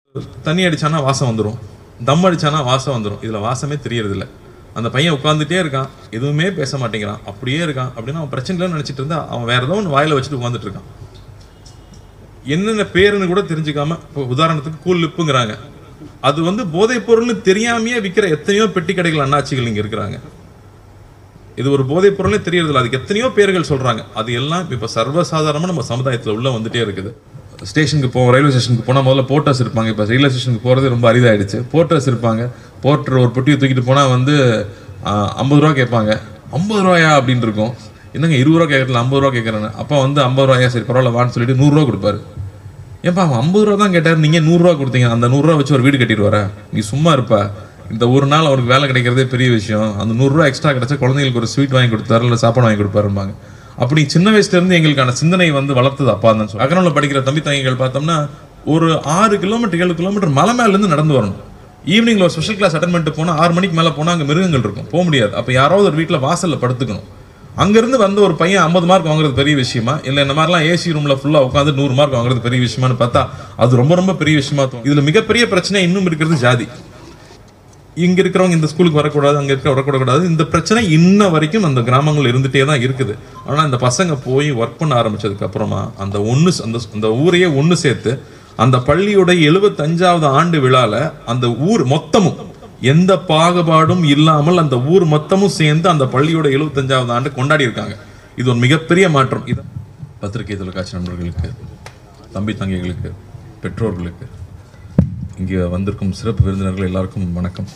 தண்ணி அடிச்சானா வாசம் வந்துடும் தம் அடிச்சானா வாசம் வந்துடும் இதில் வாசமே தெரியறதில்ல அந்த பையன் உட்காந்துட்டே இருக்கான் எதுவுமே பேச மாட்டேங்கிறான் அப்படியே இருக்கான் அப்படின்னா அவன் பிரச்சனை இல்லைன்னு நினச்சிட்டு இருந்தா அவன் வேற ஏதோ ஒன்று வாயில வச்சுட்டு உட்காந்துட்டு இருக்கான் என்னென்ன பேருன்னு கூட தெரிஞ்சுக்காம இப்போ உதாரணத்துக்கு கூல் லிப்புங்கிறாங்க அது வந்து போதைப் பொருள்னு தெரியாமையே விற்கிற எத்தனையோ பெட்டி கடைகள் அண்ணாச்சிகள் இங்கே இருக்கிறாங்க இது ஒரு போதைப் பொருளே தெரியறதில்ல அதுக்கு எத்தனையோ பேர்கள் சொல்றாங்க அது எல்லாம் இப்போ சர்வசாதாரணமாக நம்ம சமுதாயத்தில் உள்ள வந்துட்டே இருக்குது ஸ்டேஷனுக்கு போவோம் ரயில்வே ஸ்டேஷனுக்கு போனால் முதல்ல போர்ட்டர்ஸ் இருப்பாங்க இப்போ ரயில்வே ஸ்டேஷனுக்கு போகிறது ரொம்ப அரிதாயிடுச்சு போர்ட்டர்ஸ் இருப்பாங்க போர்ட்டர் ஒரு பொட்டியை தூக்கிட்டு போனால் வந்து ஐம்பது ரூபா கேட்பாங்க ஐம்பது ரூபாயா அப்படின்னு இருக்கும் என்னங்க இருபது ரூபா கேட்கறதுல ஐம்பது ரூபா கேட்குறேன்னு அப்போ வந்து ஐம்பது ரூபாயா சரி பரவாயில்ல வான்னு சொல்லிட்டு நூறுரூவா கொடுப்பாரு ஏன்பா அவன் ஐம்பது ரூபா தான் கேட்டார் நீங்கள் நூறுரூவா கொடுத்தீங்க அந்த நூறுரூவா வச்சு ஒரு வீடு கட்டிட்டு வர நீ சும்மா இருப்பா இந்த ஒரு நாள் அவருக்கு வேலை கிடைக்கிறதே பெரிய விஷயம் அந்த நூறுரூவா எக்ஸ்ட்ரா கிடைச்சா குழந்தைங்களுக்கு ஒரு ஸ்வீட் வாங்கி கொடுத்தாரு இல்லை சாப்பாடு வாங்கி கொடுப்பாருப்பாங்க அப்படி சின்ன வயசுல இருந்து எங்களுக்கான சிந்தனை வந்து வளர்த்தது அப்பா தான் சொல்லி அகனூரில் படிக்கிற தம்பி தங்கிகள் பார்த்தோம்னா ஒரு ஆறு கிலோமீட்டர் ஏழு கிலோமீட்டர் மலை மேல இருந்து நடந்து வரணும் ஈவினிங்ல ஒரு ஸ்பெஷல் கிளாஸ் அட்டன் பண்ணிட்டு போனால் ஆறு மணிக்கு மேலே போனால் அங்கே மிருகங்கள் இருக்கும் போக முடியாது அப்போ யாராவது ஒரு வீட்டில் வாசலில் படுத்துக்கணும் அங்கிருந்து வந்த ஒரு பையன் ஐம்பது மார்க் வாங்குறது பெரிய விஷயமா இல்லை இந்த மாதிரிலாம் ஏசி ரூம்ல ஃபுல்லா உட்காந்து நூறு மார்க் வாங்குறது பெரிய விஷயமான்னு பார்த்தா அது ரொம்ப ரொம்ப பெரிய விஷயமா தோணும் இதுல மிகப்பெரிய பிரச்சனை இன்னும் இருக்கிறது ஜாதி இங்க இருக்கிறவங்க இந்த ஸ்கூலுக்கு வரக்கூடாது அங்க இருக்க வரக்கூடாது இந்த பிரச்சனை இன்ன வரைக்கும் அந்த கிராமங்கள் இருந்துட்டே தான் இருக்குது ஆனா இந்த பசங்க போய் ஒர்க் பண்ண ஆரம்பிச்சதுக்கு அப்புறமா அந்த ஒண்ணு அந்த அந்த ஊரையே ஒண்ணு சேர்த்து அந்த பள்ளியோட எழுபத்தஞ்சாவது ஆண்டு விழால அந்த ஊர் மொத்தமும் எந்த பாகுபாடும் இல்லாமல் அந்த ஊர் மொத்தமும் சேர்ந்து அந்த பள்ளியோட எழுபத்தஞ்சாவது ஆண்டு கொண்டாடி இருக்காங்க இது ஒரு மிகப்பெரிய மாற்றம் இது பத்திரிகை தொலைக்காட்சி நண்பர்களுக்கு தம்பி தங்கைகளுக்கு பெற்றோர்களுக்கு இங்கே வந்திருக்கும் சிறப்பு விருந்தினர்கள் எல்லாருக்கும் வணக்கம்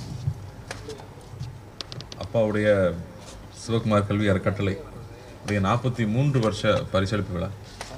அப்பாவுடைய சிவகுமார் கல்வி அறக்கட்டளை உடைய நாற்பத்தி மூன்று வருஷ பரிசளிப்பு விழா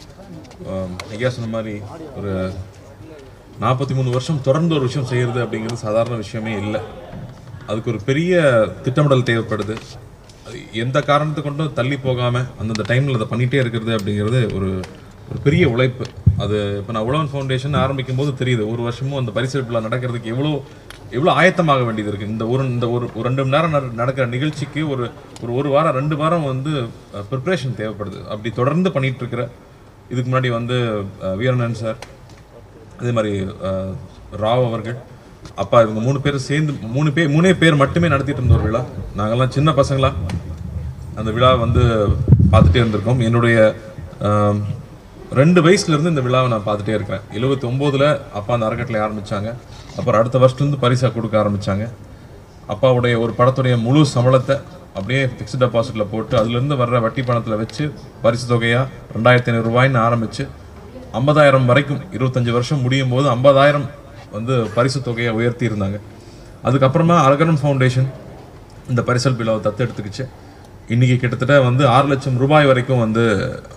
ஆம், ஐயா சொன்ன மாதிரி ஒரு நாற்பத்தி மூணு வருஷம் தொடர்ந்து ஒரு விஷயம் செய்யறது அப்படிங்கிறது சாதாரண விஷயமே இல்லை அதுக்கு ஒரு பெரிய திட்டமிடல் தேவைப்படுது அது எந்த காரணத்தை கொண்டும் தள்ளி போகாம அந்தந்த டைம்ல அதை பண்ணிட்டே இருக்கிறது அப்படிங்கிறது ஒரு ஒரு பெரிய உழைப்பு அது இப்போ நான் உழவன் ஃபவுண்டேஷன் ஆரம்பிக்கும் போது தெரியுது ஒரு வருஷமும் அந்த பரிசளிப்பு விழா நடக்கிறதுக்கு எவ்வளோ எவ்வளோ ஆயத்தமாக வேண்டியது இருக்கு இந்த ஒரு இந்த ஒரு ஒரு ரெண்டு மணி நேரம் நட- நடக்கிற நிகழ்ச்சிக்கு ஒரு ஒரு ஒரு வாரம் ரெண்டு வாரம் வந்து ப்ரிப்ரேஷன் தேவைப்படுது அப்படி தொடர்ந்து பண்ணிட்டு இருக்கிற இதுக்கு முன்னாடி வந்து அஹ், வீரண்ணன் சார் அதே மாதிரி அஹ், ராவ் அவர்கள் அப்பா இவங்க மூணு பேரும் சேர்ந்து மூணு பேர் மூணே பேர் மட்டுமே நடத்திட்டு இருந்த ஒரு விழா நாங்கெல்லாம் சின்ன பசங்களா அந்த விழா வந்து பார்த்துட்டே இருந்திருக்கோம் என்னுடைய ஆம், ரெண்டு வயசுல இருந்து இந்த விழாவை நான் பார்த்துட்டே இருக்கேன் எழுபத்தி ஒம்போதுல அப்பா அந்த அறக்கட்டளை ஆரம்பிச்சாங்க அப்புறம் அடுத்த வருஷத்துலேருந்து பரிசா கொடுக்க ஆரம்பிச்சாங்க அப்பாவுடைய ஒரு படத்துடைய முழு சம்பளத்தை அப்படியே ஃபிக்ஸ்ட் டெபாசிட்ல போட்டு அதுலேருந்து வர்ற வட்டி பணத்தில் வச்சு பரிசு தொகையா ரெண்டாயிரத்தி ஐநூறு ரூபாய்ன்னு ஆரம்பிச்சு ஐம்பதாயிரம் வரைக்கும் இருபத்தஞ்சு வருஷம் முடியும் போது ஐம்பதாயிரம் வந்து பரிசு தொகையை உயர்த்தி இருந்தாங்க அதுக்கப்புறமா அழகரன் ஃபவுண்டேஷன் இந்த பரிசல் விழாவை தத்தெடுத்துக்கிச்சு இன்னைக்கு கிட்டத்தட்ட வந்து ஆறு லட்சம் ரூபாய் வரைக்கும் வந்து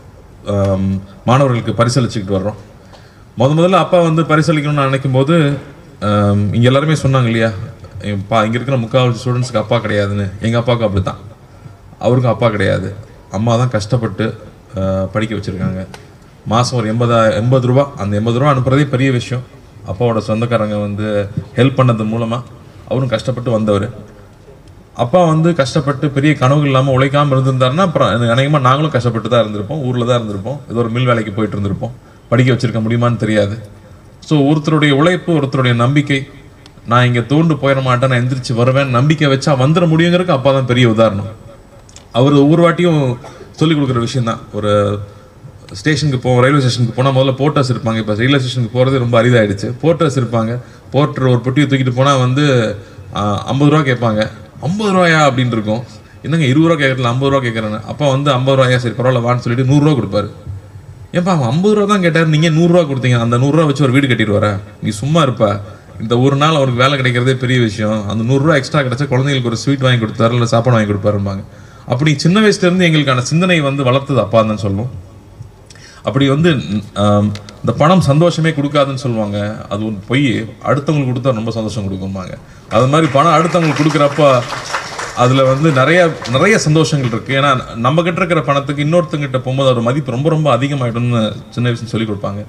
ஆம், மாணவர்களுக்கு பரிசளிச்சுக்கிட்டு வர்றோம் முத முதல்ல அப்பா வந்து பரிசளிக்கணும்னு நினைக்கும் போது ஆம், இங்க எல்லாருமே சொன்னாங்க இல்லையா பா இங்க இருக்கிற முக்கால்வாசி ஸ்டூடெண்ட்ஸ்க்கு அப்பா கிடையாதுன்னு எங்க அப்பாவுக்கும் அப்படித்தான் அவருக்கும் அப்பா கிடையாது அம்மா தான் கஷ்டப்பட்டு ஆஹ், படிக்க வச்சிருக்காங்க மாதம் ஒரு எண்பதா எண்பது ரூபா அந்த எண்பது ரூபா அனுப்புறதே பெரிய விஷயம் அப்பாவோட சொந்தக்காரங்க வந்து ஹெல்ப் பண்ணது மூலமாக அவரும் கஷ்டப்பட்டு வந்தவர் அப்பா வந்து கஷ்டப்பட்டு பெரிய கனவுகள் இல்லாமல் உழைக்காமல் இருந்திருந்தாருன்னா அப்புறம் எனக்கு அநேகமாக நாங்களும் கஷ்டப்பட்டு தான் இருந்திருப்போம் ஊரில் தான் இருந்திருப்போம் ஏதோ ஒரு மில் வேலைக்கு போயிட்டு இருந்திருப்போம் படிக்க வச்சிருக்க முடியுமான்னு தெரியாது ஸோ ஒருத்தருடைய உழைப்பு ஒருத்தருடைய நம்பிக்கை நான் இங்கே தோண்டு போயிட மாட்டேன் நான் எந்திரிச்சு வருவேன் நம்பிக்கை வச்சா வந்துட முடியுங்கிறதுக்கு அப்பா தான் பெரிய உதாரணம் அவர் ஒவ்வொரு வாட்டியும் சொல்லிக் கொடுக்குற விஷயம் தான் ஒரு ஸ்டேஷனுக்கு போவோம் ரயில்வே ஸ்டேஷனுக்கு போனால் முதல்ல போர்ட்டர்ஸ் இருப்பாங்க இப்போ ரயில்வே ஸ்டேஷனுக்கு போகிறது ரொம்ப அரிதாயிடுச்சு போர்ட்டர்ஸ் இருப்பாங்க போர்ட்டர் ஒரு பொட்டியை தூக்கிட்டு போனால் வந்து ஐம்பது ரூபா கேட்பாங்க ஐம்பது ரூபாயா அப்படின்னு இருக்கும் என்னங்க இருபது ரூபா கேட்கறதுல ஐம்பது ரூபா கேட்குறேன்னு அப்பா வந்து ஐம்பது ரூபாயா சரி பரவாயில்ல வான்னு சொல்லிட்டு நூறுரூவா கொடுப்பாரு ஏன்பா அவன் ஐம்பது ரூபா தான் கேட்டார் நீங்கள் நூறுரூவா கொடுத்தீங்க அந்த நூறுரூவா வச்சு ஒரு வீடு கட்டிட்டு வர நீ சும்மா இருப்பா இந்த ஒரு நாள் அவருக்கு வேலை கிடைக்கிறதே பெரிய விஷயம் அந்த நூறுரூவா எக்ஸ்ட்ரா கிடைச்சா குழந்தைங்களுக்கு ஒரு ஸ்வீட் வாங்கி கொடுத்தாரு இல்லை சாப்பாடு வாங்கி கொடுப்பாருப்பாங்க அப்படி சின்ன வயசுல இருந்து எங்களுக்கான சிந்தனை வந்து வளர்த்தது அப்பா தான் சொல்லணும் அப்படி வந்து ஆம், இந்த பணம் சந்தோஷமே கொடுக்காதுன்னு சொல்லுவாங்க அது ஒரு பொய் அடுத்தவங்களுக்கு கொடுத்தா ரொம்ப சந்தோஷம் கொடுக்கும்பாங்க அது மாதிரி பணம் அடுத்தவங்களுக்கு கொடுக்குறப்ப அதுல வந்து நிறைய நிறைய சந்தோஷங்கள் இருக்கு ஏன்னா நம்ம கிட்ட இருக்கிற பணத்துக்கு இன்னொருத்தங்கிட்ட போகும்போது அதோட மதிப்பு ரொம்ப ரொம்ப அதிகமாயிடும்னு சின்ன வயசுல சொல்லி கொடுப்பாங்க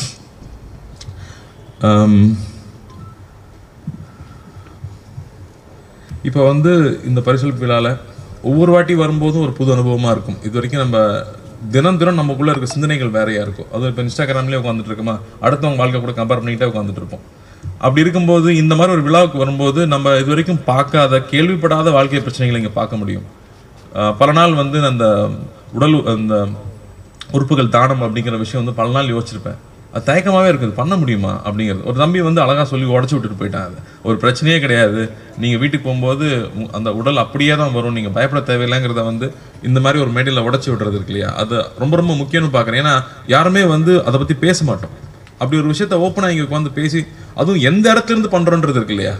ஆம், இப்போ வந்து இந்த பரிசளிப்பு விழால ஒவ்வொரு வாட்டி வரும்போதும் ஒரு புது அனுபவமா இருக்கும் இது வரைக்கும் நம்ம தினம் தினம் நமக்குள்ள இருக்க சிந்தனைகள் வேறையா இருக்கும் அது இப்போ இன்ஸ்டாகிராம்லேயே உட்காந்துட்டு இருக்கோமா அடுத்தவங்க வாழ்க்கை கூட கம்பேர் பண்ணிக்கிட்டே உட்காந்துட்டு இருப்போம் அப்படி இருக்கும்போது இந்த மாதிரி ஒரு விழாவுக்கு வரும்போது நம்ம இது வரைக்கும் பார்க்காத கேள்விப்படாத வாழ்க்கை பிரச்சனைகளை இங்கே பார்க்க முடியும் அஹ் பல நாள் வந்து அந்த உடல் அந்த உறுப்புகள் தானம் அப்படிங்கிற விஷயம் வந்து பல நாள் யோசிச்சிருப்பேன் அது தயக்கமாவே இருக்குது பண்ண முடியுமா அப்படிங்கிறது ஒரு தம்பி வந்து அழகா சொல்லி உடச்சி விட்டுட்டு போயிட்டான் அது ஒரு பிரச்சனையே கிடையாது நீங்க வீட்டுக்கு போகும்போது உ- அந்த உடல் அப்படியே தான் வரும் நீங்க பயப்பட தேவையில்லைங்கிறத வந்து இந்த மாதிரி ஒரு மேடையில் உடச்சி விடுறது இருக்கு இல்லையா அது ரொம்ப ரொம்ப முக்கியம்னு பார்க்குறேன் ஏன்னா யாருமே வந்து அதை பத்தி பேச மாட்டோம் அப்படி ஒரு விஷயத்த ஓப்பனாக இங்கே உட்காந்து பேசி அதுவும் எந்த இடத்துல இருந்து பண்றோன்றது இருக்கு இல்லையா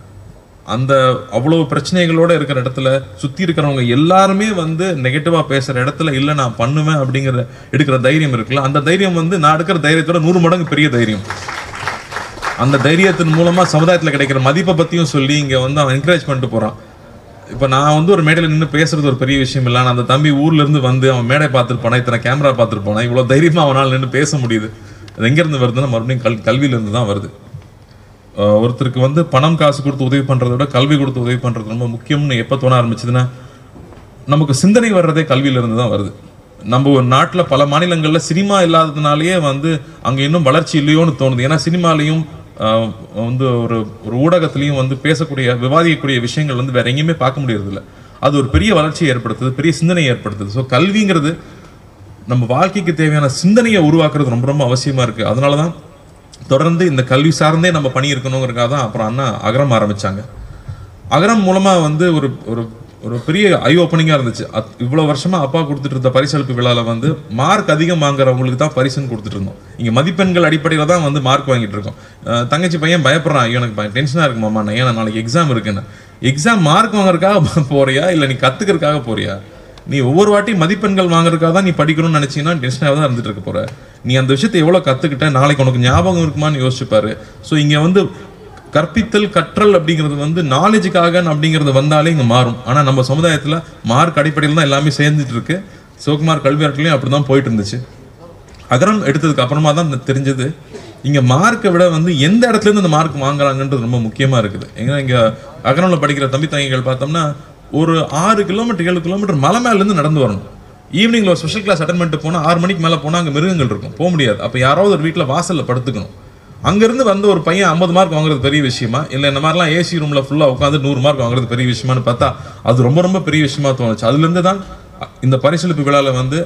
அந்த அவ்வளவு பிரச்சனைகளோட இருக்கிற இடத்துல சுத்தி இருக்கிறவங்க எல்லாருமே வந்து நெகட்டிவா பேசுற இடத்துல இல்ல நான் பண்ணுவேன் அப்படிங்கிற எடுக்கிற தைரியம் இருக்குல்ல அந்த தைரியம் வந்து நான் எடுக்கிற தைரியத்தோட நூறு மடங்கு பெரிய தைரியம் அந்த தைரியத்தின் மூலமா சமுதாயத்துல கிடைக்கிற மதிப்பை பத்தியும் சொல்லி இங்க வந்து அவன் என்கரேஜ் பண்ணிட்டு போறான் இப்ப நான் வந்து ஒரு மேடையில நின்று பேசுறது ஒரு பெரிய விஷயம் இல்லை ஆனா அந்த தம்பி ஊர்ல இருந்து வந்து அவன் மேடை பார்த்துருப்பானா இத்தனை கேமரா பார்த்துருப்பானா இவ்வளவு தைரியமா அவனால நின்று பேச முடியுது அது எங்க இருந்து வருதுன்னா மறுபடியும் கல் கல்வியில இருந்து தான் வருது அஹ் ஒருத்தருக்கு வந்து பணம் காசு கொடுத்து உதவி பண்றதை விட கல்வி கொடுத்து உதவி பண்றது ரொம்ப முக்கியம்னு எப்போ தோண ஆரம்பிச்சதுன்னா நமக்கு சிந்தனை வர்றதே கல்வியில இருந்து தான் வருது நம்ம ஒரு நாட்டுல பல மாநிலங்கள்ல சினிமா இல்லாததுனாலயே வந்து அங்க இன்னும் வளர்ச்சி இல்லையோன்னு தோணுது ஏன்னா சினிமாலையும் ஆஹ், வந்து ஒரு ஒரு ஊடகத்திலையும் வந்து பேசக்கூடிய விவாதிக்கக்கூடிய விஷயங்கள் வந்து வேற எங்கேயுமே பார்க்க முடியறது இல்ல அது ஒரு பெரிய வளர்ச்சியை ஏற்படுத்துது பெரிய சிந்தனையை ஏற்படுத்துது ஸோ கல்விங்கிறது நம்ம வாழ்க்கைக்கு தேவையான சிந்தனையை உருவாக்குறது ரொம்ப ரொம்ப அவசியமா இருக்கு அதனால தான் தொடர்ந்து இந்த கல்வி சார்ந்தே நம்ம பணி இருக்கணுங்கிறதுக்காக தான் அப்புறம் அண்ணா அகரம் ஆரம்பிச்சாங்க அகரம் மூலமா வந்து ஒரு ஒரு ஒரு பெரிய ஐ ஓப்பனிங்கா இருந்துச்சு அத்- இவ்வளவு வருஷமா அப்பா கொடுத்துட்டு இருந்த பரிசளிப்பு விழால வந்து மார்க் அதிகம் வாங்குறவங்களுக்கு தான் பரிசுன்னு கொடுத்துட்டு இருந்தோம் இங்க மதிப்பெண்கள் அடிப்படையில தான் வந்து மார்க் வாங்கிட்டு இருக்கோம் அஹ் தங்கச்சி பையன் பயப்படுறான் ஐயோ எனக்கு டென்ஷனா இருக்கு மாமா நான் ஏன்னா நாளைக்கு எக்ஸாம் இருக்குன்னு எக்ஸாம் மார்க் வாங்குறதுக்காக போறியா இல்ல நீ கத்துக்கிறதுக்காக போறியா நீ ஒவ்வொரு வாட்டி மதிப்பெண்கள் வாங்குறதுக்காக தான் நீ படிக்கணும்னு நினைச்சீங்கன்னா டென்ஷனாக தான் இருந்துட்டு இருக்க போற நீ அந்த விஷயத்தை எவ்வளவு கத்துக்கிட்ட நாளைக்கு உனக்கு ஞாபகம் இருக்குமான்னு யோசிச்சுப்பாரு ஸோ இங்க வந்து கற்பித்தல் கற்றல் அப்படிங்கிறது வந்து நாலேஜுக்காக அப்படிங்கிறது வந்தாலே இங்க மாறும் ஆனா நம்ம சமுதாயத்துல மார்க் அடிப்படையில் தான் எல்லாமே சேர்ந்துட்டு இருக்கு சிவகுமார் கல்வி அறக்கலையும் அப்படிதான் போயிட்டு இருந்துச்சு அகரம் எடுத்ததுக்கு அப்புறமா தான் தெரிஞ்சது இங்க மார்க்கை விட வந்து எந்த இடத்துல இருந்து இந்த மார்க் வாங்குறாங்கன்றது ரொம்ப முக்கியமா இருக்குது ஏன்னா இங்க அகரம்ல படிக்கிற தம்பி தங்கிகள் பார்த்தோம்னா ஒரு ஆறு கிலோமீட்டர் ஏழு கிலோமீட்டர் மலை மேல இருந்து நடந்து வரணும் ஈவினிங்ல ஒரு ஸ்பெஷல் கிளாஸ் அட்டன் பண்ணிட்டு போனா ஆறு மணிக்கு மேல போனா அங்க மிருகங்கள் இருக்கும் போக முடியாது அப்ப யாராவது ஒரு வீட்ல வாசல்ல படுத்துக்கணும் அங்கிருந்து வந்து ஒரு பையன் ஐம்பது மார்க் வாங்குறது பெரிய விஷயமா இல்ல இந்த மாதிரிலாம் ஏசி ரூம்ல ஃபுல்லா உட்காந்து நூறு மார்க் வாங்குறது பெரிய விஷயமான்னு பார்த்தா அது ரொம்ப ரொம்ப பெரிய விஷயமா தோணுச்சு அதுல இருந்து தான் இந்த பரிசளிப்பு விழால வந்து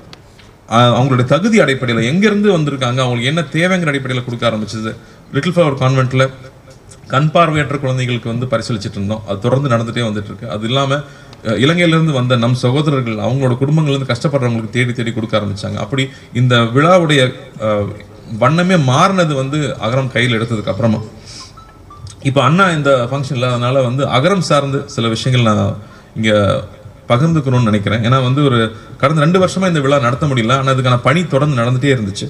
ஆஹ் அவங்களுடைய தகுதி அடிப்படையில் எங்கேருந்து வந்திருக்காங்க அவங்களுக்கு என்ன தேவைங்கிற அடிப்படையில் கொடுக்க ஆரம்பிச்சது லிட்டில் ஃப்ளவர் கான்வென்ட்ல கண் பார்வையற்ற குழந்தைகளுக்கு வந்து பரிசளிச்சிட்டு இருந்தோம் அது தொடர்ந்து நடந்துட்டே வந்துட்டு இருக்கு அது இல்லாம அஹ், இலங்கையிலிருந்து வந்த நம் சகோதரர்கள் அவங்களோட குடும்பங்கள்ல இருந்து கஷ்டப்படுறவங்களுக்கு தேடி தேடி கொடுக்க ஆரம்பிச்சாங்க அப்படி இந்த விழாவுடைய அஹ், வண்ணமே மாறினது வந்து அகரம் கையில் எடுத்ததுக்கு அப்புறமா இப்போ அண்ணா இந்த ஃபங்க்ஷன் இல்லாதனால வந்து அகரம் சார்ந்து சில விஷயங்கள் நான் இங்க பகிர்ந்துக்கணும்னு நினைக்கிறேன் ஏன்னா வந்து ஒரு கடந்த ரெண்டு வருஷமா இந்த விழா நடத்த முடியல ஆனால் அதுக்கான பணி தொடர்ந்து நடந்துட்டே இருந்துச்சு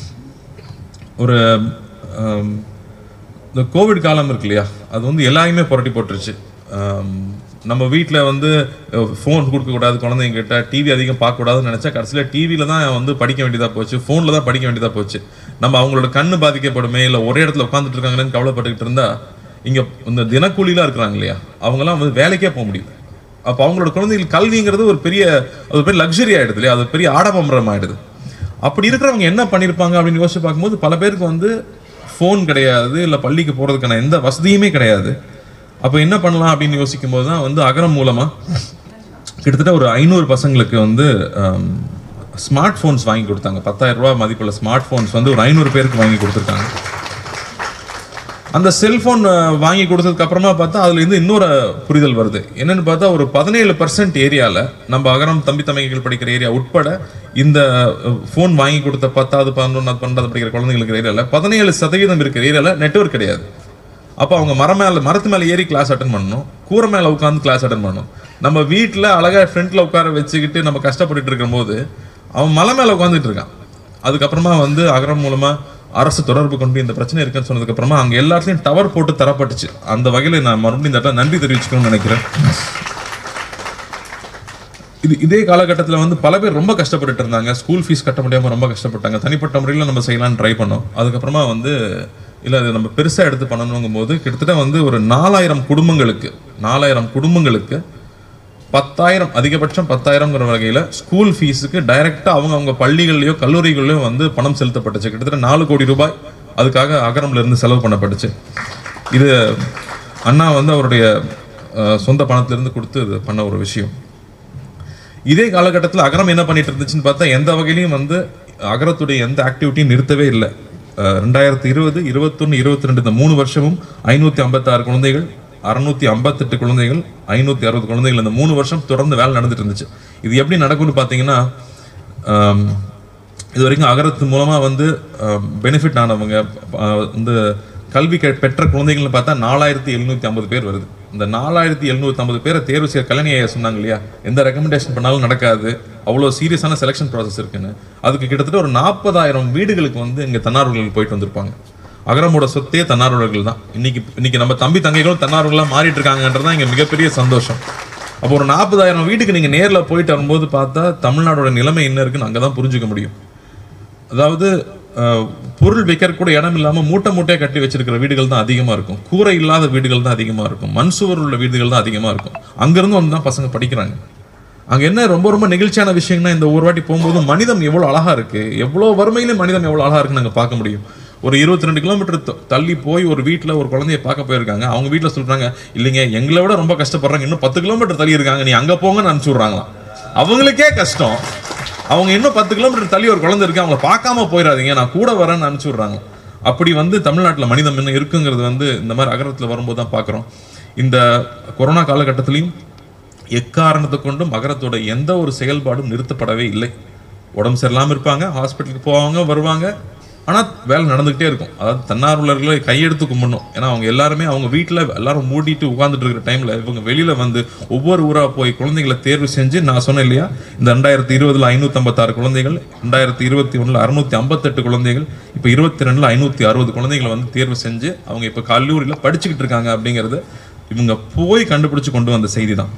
ஒரு ஆம், இந்த கோவிட் காலம் இருக்கு இல்லையா அது வந்து எல்லாரையுமே புரட்டி போட்டுருச்சு ஆம், நம்ம வீட்டில் வந்து ஃபோன் கொடுக்கக்கூடாது குழந்தைங்கிட்ட டிவி அதிகம் பார்க்கக்கூடாதுன்னு நினச்சா கடைசியில் டிவியில் தான் வந்து படிக்க வேண்டியதாக போச்சு ஃபோனில் தான் படிக்க வேண்டியதாக போச்சு நம்ம அவங்களோட கண்ணு பாதிக்கப்படுமே இல்லை ஒரே இடத்துல உட்காந்துட்டு இருக்காங்களேன்னு கவலைப்பட்டுக்கிட்டு இருந்தா இங்கே இந்த தினக்கூலிலாம் இருக்கிறாங்க இல்லையா அவங்கெல்லாம் வந்து வேலைக்கே போக முடியல அப்போ அவங்களோட குழந்தைகள் கல்விங்கிறது ஒரு பெரிய அது ஒரு பெரிய லக்ஸரி ஆயிடுது இல்லையா அது ஒரு பெரிய ஆடம்பரம் ஆயிடுது அப்படி இருக்கிறவங்க என்ன பண்ணியிருப்பாங்க அப்படின்னு யோசிச்சு பார்க்கும்போது பல பேருக்கு வந்து ஃபோன் கிடையாது இல்லை பள்ளிக்கு போகிறதுக்கான எந்த வசதியுமே கிடையாது அப்போ என்ன பண்ணலாம் அப்படின்னு யோசிக்கும் போது தான் வந்து அகரம் மூலமாக கிட்டத்தட்ட ஒரு ஐநூறு பசங்களுக்கு வந்து ஸ்மார்ட் ஃபோன்ஸ் வாங்கி கொடுத்தாங்க பத்தாயிரம் ரூபாய் மதிப்புள்ள ஸ்மார்ட் ஃபோன்ஸ் வந்து ஒரு ஐநூறு பேருக்கு வாங்கி கொடுத்துருக்காங்க அந்த செல்போன் வாங்கி கொடுத்ததுக்கு அப்புறமா பார்த்தா அதுல இருந்து இன்னொரு புரிதல் வருது என்னன்னு பார்த்தா ஒரு பதினேழு பர்சன்ட் ஏரியால நம்ம அகரம் தம்பி தம்பிகள் படிக்கிற ஏரியா உட்பட இந்த ஃபோன் வாங்கி கொடுத்த பத்தாவது பதினொன்று பன்னெண்டாவது படிக்கிற குழந்தைங்களுக்கு ஏரியால பதினேழு சதவீதம் இருக்கிற ஏரியால நெட்வொர்க் கிடையாது அப்போ அவங்க மரம் மேல மரத்து மேல ஏறி கிளாஸ் அட்டன் பண்ணணும் கூரை மேல உட்காந்து கிளாஸ் அட்டன் பண்ணணும் நம்ம வீட்டில் அழகா ஃப்ரண்ட்ல உட்கார வச்சுக்கிட்டு நம்ம கஷ்டப்பட்டுட்டு இருக்கும்போது அவன் மலை மேல உட்காந்துட்டு இருக்கான் அதுக்கப்புறமா வந்து அகரம் மூலமா அரசு தொடர்பு கொண்டு இந்த பிரச்சனை இருக்குன்னு சொன்னதுக்கு அப்புறமா அங்க எல்லாத்துலயும் டவர் போட்டு தரப்பட்டுச்சு அந்த வகையில நான் மறுபடியும் இந்த இடத்துல நன்றி தெரிவிச்சுக்கணும்னு நினைக்கிறேன் இது இதே காலகட்டத்தில் வந்து பல பேர் ரொம்ப கஷ்டப்பட்டுட்டு இருந்தாங்க ஸ்கூல் ஃபீஸ் கட்ட முடியாம ரொம்ப கஷ்டப்பட்டாங்க தனிப்பட்ட முறையில் நம்ம செய்யலாம்னு ட்ரை பண்ணோம் அதுக்கப்புறமா வந்து இல்லை அது நம்ம பெருசாக எடுத்து பண்ணணுங்கும் போது கிட்டத்தட்ட வந்து ஒரு நாலாயிரம் குடும்பங்களுக்கு நாலாயிரம் குடும்பங்களுக்கு பத்தாயிரம் அதிகபட்சம் பத்தாயிரம்ங்கிற வகையில் ஸ்கூல் ஃபீஸுக்கு டைரெக்டாக அவங்க அவங்க பள்ளிகள்லையோ கல்லூரிகள்லையோ வந்து பணம் செலுத்தப்பட்டுச்சு கிட்டத்தட்ட நாலு கோடி ரூபாய் அதுக்காக அகரம்ல இருந்து செலவு பண்ணப்பட்டுச்சு இது அண்ணா வந்து அவருடைய அஹ், சொந்த பணத்திலிருந்து கொடுத்து இது பண்ண ஒரு விஷயம் இதே காலகட்டத்தில் அகரம் என்ன பண்ணிட்டு இருந்துச்சுன்னு பார்த்தா எந்த வகையிலையும் வந்து அகரத்துடைய எந்த ஆக்டிவிட்டியும் நிறுத்தவே இல்லை அஹ் ரெண்டாயிரத்தி இருபது இருபத்தொன்னு இருபத்தி ரெண்டு இந்த மூணு வருஷமும் ஐநூத்தி ஐம்பத்தாறு குழந்தைகள் அறுநூத்தி ஐம்பத்தெட்டு குழந்தைகள் ஐநூத்தி அறுபது குழந்தைகள் இந்த மூணு வருஷம் தொடர்ந்து வேலை நடந்துட்டு இருந்துச்சு இது எப்படி நடக்கும்னு பார்த்தீங்கன்னா ஆம், இது வரைக்கும் அகரத்து மூலமா வந்து பெனிஃபிட் ஆனவங்க அஹ், வந்து கல்வி கெ- பெற்ற குழந்தைகள்னு பார்த்தா நாலாயிரத்தி எழுநூத்தி ஐம்பது பேர் வருது இந்த நாலாயிரத்தி எழுநூத்தி ஐம்பது பேரை தேர்வு செய்ய கல்யாணி ஐயா சொன்னாங்க இல்லையா எந்த ரெக்கமெண்டேஷன் பண்ணாலும் நடக்காது அவ்வளோ சீரியஸான செலெக்ஷன் ப்ராசஸ் இருக்குன்னு அதுக்கு கிட்டத்தட்ட ஒரு நாற்பதாயிரம் வீடுகளுக்கு வந்து இங்க தன்னார்வலர்கள் போயிட்டு வந்திருப்பாங்க அகரமோட சொத்தே தன்னார்வலர்கள் தான் இன்னைக்கு இன்னைக்கு நம்ம தம்பி தங்கைகளும் தன்னார்வலர்களா மாறிட்டு இருக்காங்கன்றது தான் இங்க மிகப்பெரிய சந்தோஷம் அப்போ ஒரு நாற்பதாயிரம் வீட்டுக்கு நீங்க நேர்ல போயிட்டு வரும்போது பார்த்தா தமிழ்நாடோட நிலைமை என்ன இருக்குன்னு அங்கதான் புரிஞ்சுக்க முடியும் அதாவது அஹ், பொருள் வைக்கிற கூட இடம் இல்லாம மூட்டை மூட்டையா கட்டி வச்சிருக்கிற வீடுகள் தான் அதிகமா இருக்கும் கூரை இல்லாத வீடுகள் தான் அதிகமா இருக்கும் மண் சுவர் உள்ள வீடுகள் தான் அதிகமா இருக்கும் அங்கிருந்து வந்து தான் பசங்க படிக்கிறாங்க அங்க என்ன ரொம்ப ரொம்ப நெகிழ்ச்சியான விஷயம்னா இந்த ஒரு வாட்டி போகும்போது மனிதம் எவ்வளவு அழகா இருக்கு எவ்வளவு வறுமையிலும் மனிதம் எவ்வளவு அழகா இருக்குன்னு நாங்க பார்க்க முடியும் ஒரு இருபத்தி ரெண்டு கிலோமீட்டர் தள்ளி போய் ஒரு வீட்ல ஒரு குழந்தைய பார்க்க போயிருக்காங்க அவங்க வீட்ல சொல்றாங்க இல்லைங்க எங்களை விட ரொம்ப கஷ்டப்படுறாங்க இன்னும் பத்து கிலோமீட்டர் தள்ளி இருக்காங்க நீ அங்க போங்கன்னு அனுப்பிச்சு விடுறாங்களாம் அவங்களுக்கே கஷ்டம் அவங்க இன்னும் பத்து கிலோமீட்டர் தள்ளி ஒரு குழந்தை இருக்கு அவங்கள பார்க்காம போயிடாதீங்க நான் கூட வரேன்னு அனுப்பிச்சு விடுறாங்க அப்படி வந்து தமிழ்நாட்டுல மனிதம் என்ன இருக்குங்கிறது வந்து இந்த மாதிரி அகரத்துல வரும்போது தான் பார்க்குறோம் இந்த கொரோனா காலகட்டத்திலையும் எக்காரணத்தை கொண்டும் மகரத்தோட எந்த ஒரு செயல்பாடும் நிறுத்தப்படவே இல்லை உடம்பு சரியில்லாம இருப்பாங்க ஹாஸ்பிட்டலுக்கு போவாங்க வருவாங்க ஆனா வேலை நடந்துகிட்டே இருக்கும் அதாவது தன்னார்வலர்களை கையெடுத்து கும்பிடணும் ஏன்னா அவங்க எல்லாருமே அவங்க வீட்டுல எல்லாரும் மூடிட்டு உட்கார்ந்துட்டு இருக்கிற டைம்ல இவங்க வெளியில வந்து ஒவ்வொரு ஊரா போய் குழந்தைகளை தேர்வு செஞ்சு நான் சொன்னேன் இல்லையா இந்த ரெண்டாயிரத்தி இருபதுல ஐநூத்தி ஐம்பத்தாறு குழந்தைகள் ரெண்டாயிரத்தி இருபத்தி ஒண்ணுல அறுநூத்தி ஐம்பத்தெட்டு குழந்தைகள் இப்ப இருபத்தி ரெண்டுல ஐநூத்தி அறுபது குழந்தைகளை வந்து தேர்வு செஞ்சு அவங்க இப்ப கல்லூரியில படிச்சுக்கிட்டு இருக்காங்க அப்படிங்கிறது இவங்க போய் கண்டுபிடிச்சு கொண்டு வந்த செய்தி தான்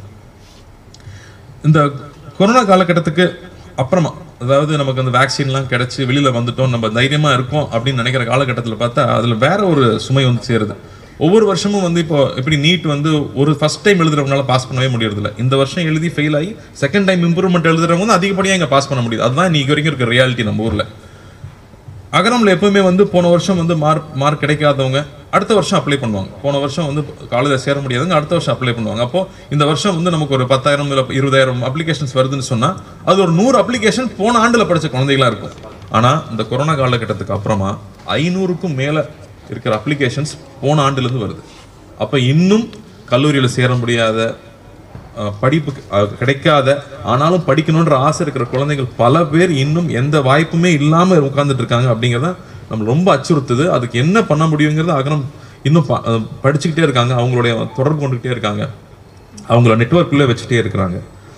இந்த கொரோனா காலகட்டத்துக்கு அப்புறமா அதாவது நமக்கு அந்த வேக்சின்லாம் கிடைச்சு வெளியில வந்துட்டோம் நம்ம தைரியமா இருக்கோம் அப்படின்னு நினைக்கிற காலகட்டத்தில் பார்த்தா அதுல வேற ஒரு சுமை வந்து சேருது ஒவ்வொரு வருஷமும் வந்து இப்போ எப்படி நீட் வந்து ஒரு ஃபர்ஸ்ட் டைம் எழுதுறவங்களால பாஸ் பண்ணவே முடியறதில்ல இந்த வருஷம் எழுதி ஃபெயில் ஆகி செகண்ட் டைம் இம்ப்ரூவ்மெண்ட் எழுதுறவங்க வந்து அதிகப்படியாக இங்கே பாஸ் பண்ண முடியுது அதுதான் இன்னைக்கு வரைக்கும் இருக்க ரியாலிட்டி நம்ம ஊர்ல அகரம்ல எப்பவுமே வந்து போன வருஷம் வந்து மார்க் மார்க் கிடைக்காதவங்க அடுத்த வருஷம் அப்ளை பண்ணுவாங்க போன வருஷம் வந்து காலேஜில் சேர முடியாதவங்க அடுத்த வருஷம் அப்ளை பண்ணுவாங்க அப்போ இந்த வருஷம் வந்து நமக்கு ஒரு பத்தாயிரம் இல்லை இருபதாயிரம் அப்ளிகேஷன்ஸ் வருதுன்னு சொன்னா அது ஒரு நூறு அப்ளிகேஷன் போன ஆண்டுல படிச்ச குழந்தைகளா இருக்கும் ஆனா இந்த கொரோனா காலகட்டத்துக்கு அப்புறமா ஐநூறுக்கும் மேல இருக்கிற அப்ளிகேஷன்ஸ் போன ஆண்டுல இருந்து வருது அப்ப இன்னும் கல்லூரியில சேர முடியாத அஹ் படிப்பு அஹ் கிடைக்காத ஆனாலும் படிக்கணுன்ற ஆசை இருக்கிற குழந்தைகள் பல பேர் இன்னும் எந்த வாய்ப்புமே இல்லாம உட்கார்ந்துட்டு இருக்காங்க அப்படிங்கறத நம்ம ரொம்ப அச்சுறுத்துது அதுக்கு என்ன பண்ண முடியுங்கிறத அகரம் இன்னும் ப- அஹ் படிச்சுக்கிட்டே இருக்காங்க அவங்களுடைய தொடர்பு கொண்டுகிட்டே இருக்காங்க அவங்கள நெட்வொர்க்குள்ளே வச்சுட்டே இருக்கிறாங்க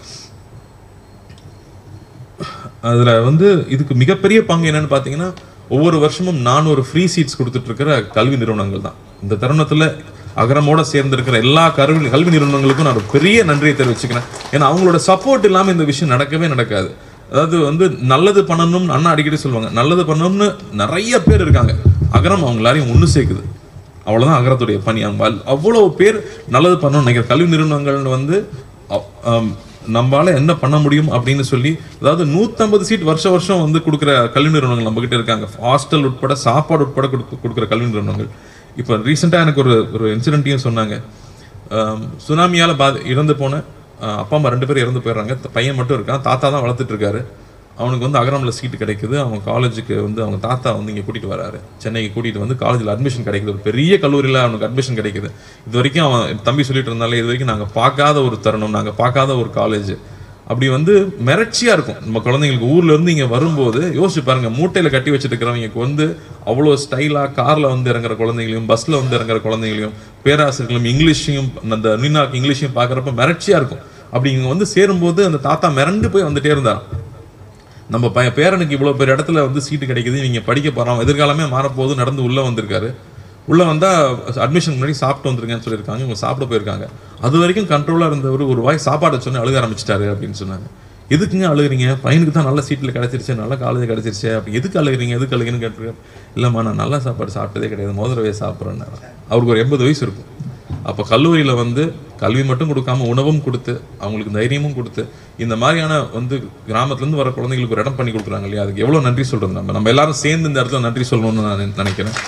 அதுல வந்து இதுக்கு மிகப்பெரிய பங்கு என்னன்னு பாத்தீங்கன்னா ஒவ்வொரு வருஷமும் நானூறு ஃப்ரீ சீட்ஸ் கொடுத்துட்டு இருக்கிற கல்வி நிறுவனங்கள் தான் இந்த தருணத்துல அகரமோட சேர்ந்து இருக்கிற எல்லா கல்வி கல்வி நிறுவனங்களுக்கும் நான் ஒரு பெரிய நன்றியை தெரிவிச்சுக்கிறேன் ஏன்னா அவங்களோட சப்போர்ட் இல்லாம இந்த விஷயம் நடக்கவே நடக்காது அதாவது வந்து நல்லது பண்ணணும்னு அண்ணா அடிக்கடி சொல்லுவாங்க நல்லது பண்ணணும்னு நிறைய பேர் இருக்காங்க அகரம் அவங்க எல்லாரையும் ஒன்று சேர்க்குது அவ்வளவுதான் அகரத்துடைய பணி அவங்க அல்- அவ்வளவு பேர் நல்லது பண்ணணும்னு நினைக்கிற கல்வி நிறுவனங்கள் வந்து அ- ஆம், நம்மளால என்ன பண்ண முடியும் அப்படின்னு சொல்லி அதாவது 150 சீட் வருஷ வருஷம் வந்து கொடுக்குற கல்வி நிறுவனங்கள் நம்ம கிட்ட இருக்காங்க ஹாஸ்டல் உட்பட சாப்பாடு உட்பட கொடுக்க- கொடுக்குற கல்வி நிறுவனங்கள் இப்போ ரீசெண்டாக எனக்கு ஒரு ஒரு இன்சிடென்ட்டையும் சொன்னாங்க ஆம், சுனாமியால பாதி இறந்து போன ஆ, அப்பா அம்மா ரெண்டு பேரும் இறந்து போயிடுறாங்க த- பையன் மட்டும் இருக்கான் தாத்தா தான் வளர்த்துட்டு இருக்காரு அவனுக்கு வந்து அகரம்ல சீட்டு கிடைக்குது அவன் காலேஜுக்கு வந்து அவங்க தாத்தா வந்து இங்கே கூட்டிட்டு வராரு சென்னைக்கு கூட்டிட்டு வந்து காலேஜில் அட்மிஷன் கிடைக்குது ஒரு பெரிய கல்லூரியில் அவனுக்கு அட்மிஷன் கிடைக்குது இது வரைக்கும் அவன் தம்பி சொல்லிட்டு இருந்தாலே இது வரைக்கும் நாங்கள் பார்க்காத ஒரு தருணம் நாங்கள் பார்க்காத ஒரு காலேஜ் அப்படி வந்து மிரட்சியா இருக்கும் நம்ம குழந்தைங்களுக்கு ஊர்ல இருந்து இங்க வரும்போது யோசிச்சு பாருங்க மூட்டையில கட்டி வச்சிட்டு இருக்கிறவங்களுக்கு வந்து அவ்வளோ ஸ்டைலா கார்ல வந்து இறங்குற குழந்தைங்களையும் பஸ்ல வந்து இறங்குற குழந்தைங்களையும் பேராசிரியர்களும் இங்கிலீஷையும் அந்த நின்னாக்கு இங்கிலீஷையும் பார்க்கறப்ப மிரட்சியா இருக்கும் அப்படி இங்க வந்து சேரும்போது அந்த தாத்தா மிரண்டு போய் வந்துட்டே இருந்தார் நம்ம பையன் பேரனுக்கு இவ்வளோ பெரிய இடத்துல வந்து சீட்டு கிடைக்குது நீங்க படிக்க போறோம் எதிர்காலமே மாறப்போகுது நடந்து உள்ள வந்திருக்காரு உள்ள வந்தா அட்மிஷன் முன்னாடி சாப்பிட்டு வந்திருக்கேன்னு சொல்லியிருக்காங்க இவங்க சாப்பிட போயிருக்காங்க அது வரைக்கும் கண்ட்ரோலா இருந்தவர் ஒரு வாய் சாப்பாடை சொன்னு அழுக ஆரம்பிச்சிட்டாரு அப்படின்னு சொன்னாங்க எதுக்குங்க அழுகுறீங்க பையனுக்கு தான் நல்ல சீட்டில் கிடைச்சிருச்சு நல்ல காலேஜ் கிடைச்சிருச்சு அப்படி எதுக்கு அழுகுறீங்க எதுக்கு அழுகுன்னு கேட்டிருக்காரு இல்லைம்மா நான் நல்ல சாப்பாடு சாப்பிட்டதே கிடையாது முதல் வயசு சாப்பிட்றேன்னாரு அவருக்கு ஒரு எண்பது வயசு இருக்கும் அப்போ கல்லூரியில் வந்து கல்வி மட்டும் கொடுக்காம உணவும் கொடுத்து அவங்களுக்கு தைரியமும் கொடுத்து இந்த மாதிரியான வந்து கிராமத்துலேருந்து வர குழந்தைங்களுக்கு ஒரு இடம் பண்ணி கொடுக்குறாங்க இல்லையா அதுக்கு எவ்வளோ நன்றி சொல்கிறது நம்ம நம்ம எல்லாரும் சேர்ந்து இந்த இடத்துல நன்றி சொல்லணும்னு நான் நினை- நினைக்கிறேன்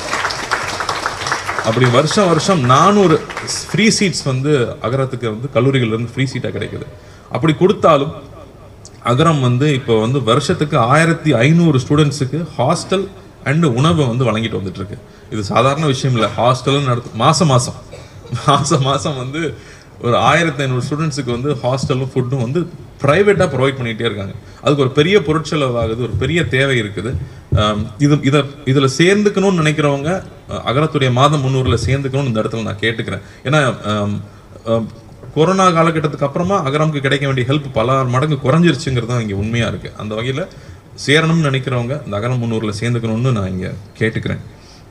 அப்படி வருஷம் வருஷம் நானூறு ஃப்ரீ சீட்ஸ் வந்து அகரத்துக்கு வந்து கல்லூரிகள்ல இருந்து ஃப்ரீ சீட்டாக கிடைக்குது அப்படி கொடுத்தாலும் அகரம் வந்து இப்போ வந்து வருஷத்துக்கு ஆயிரத்தி ஐநூறு ஸ்டூடெண்ட்ஸுக்கு ஹாஸ்டல் அண்ட் உணவை வந்து வழங்கிட்டு வந்துட்டு இருக்கு இது சாதாரண விஷயம் இல்லை ஹாஸ்டல்னு நடத்து மாசம் மாசம் மாசம் மாசம் வந்து ஒரு ஆயிரத்தி ஐநூறு ஸ்டூடெண்ட்ஸுக்கு வந்து ஹாஸ்டலும் ஃபுட்டும் வந்து ப்ரைவேட்டாக ப்ரொவைட் பண்ணிகிட்டே இருக்காங்க அதுக்கு ஒரு பெரிய பொருட்செலவு ஆகுது ஒரு பெரிய தேவை இருக்குது ஆம், இது இதை இதில் சேர்ந்துக்கணும்னு நினைக்கிறவங்க அஹ், அகரத்துடைய மாதம் முன்னூறில் சேர்ந்துக்கணும்னு இந்த இடத்துல நான் கேட்டுக்கிறேன் ஏன்னா ஆம், ஆம், கொரோனா காலகட்டத்துக்கு அப்புறமா அகரமுக்கு கிடைக்க வேண்டிய ஹெல்ப் பல மடங்கு குறைஞ்சிருச்சுங்கிறது தான் இங்கே உண்மையாக இருக்குது அந்த வகையில் சேரணும்னு நினைக்கிறவங்க இந்த அகரம் முன்னூறில் சேர்ந்துக்கணும்னு நான் இங்கே கேட்டுக்கிறேன்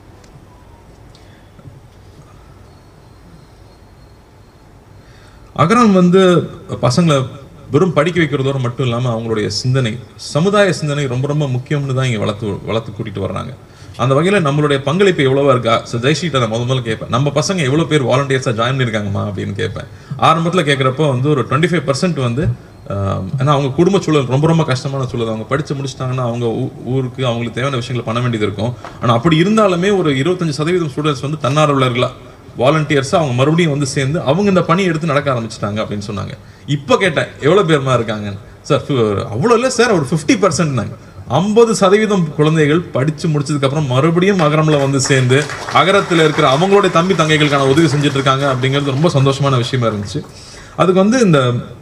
அகரம் வந்து பசங்களை வெறும் படிக்க வைக்கிறதோட மட்டும் இல்லாமல் அவங்களுடைய சிந்தனை சமுதாய சிந்தனை ரொம்ப ரொம்ப முக்கியம்னு தான் இங்கே வளர்த்து வளர்த்து கூட்டிட்டு வர்றாங்க அந்த வகையில் நம்மளுடைய பங்களிப்பு எவ்வளவா இருக்கா ஸோ ஜெய்ஷீட்டை நான் முத முதல்ல கேட்பேன் நம்ம பசங்க எவ்வளோ பேர் வாலண்டியர்ஸாக ஜாயின் பண்ணியிருக்காங்கம்மா அப்படின்னு கேட்பேன் ஆரம்பத்தில் கேட்குறப்போ வந்து ஒரு டுவெண்ட்டி ஃபைவ் பர்சன்ட் வந்து ஆஹ், ஏன்னா அவங்க குடும்ப சூழல் ரொம்ப ரொம்ப கஷ்டமான சூழல் அவங்க படித்து முடிச்சிட்டாங்கன்னா அவங்க ஊ- ஊருக்கு அவங்களுக்கு தேவையான விஷயங்களை பண்ண வேண்டியது இருக்கும் ஆனால் அப்படி இருந்தாலுமே ஒரு இருபத்தஞ்சு சதவீதம் ஸ்டூடெண்ட்ஸ் வந்து தன்னார்வலர்களா வாலண்டியர்ஸாக அவங்க மறுபடியும் வந்து சேர்ந்து அவங்க இந்த பணி எடுத்து நடக்க ஆரம்பிச்சிட்டாங்க அப்படின்னு சொன்னாங்க இப்போ கேட்டேன் எவ்வளோ பேர்மா இருக்காங்க சார் அவ்வளோ இல்லை சார் ஒரு ஃபிஃப்டி பர்சன்ட்னாங்க ஐம்பது சதவீதம் குழந்தைகள் படிச்சு முடிச்சதுக்கு அப்புறம் மறுபடியும் அகரம்ல வந்து சேர்ந்து அகரத்தில் இருக்கிற அவங்களுடைய தம்பி தங்கைகளுக்கான உதவி செஞ்சுட்டு இருக்காங்க அப்படிங்கிறது ரொம்ப சந்தோஷமான விஷயமா இருந்துச்சு அதுக்கு வந்து இந்த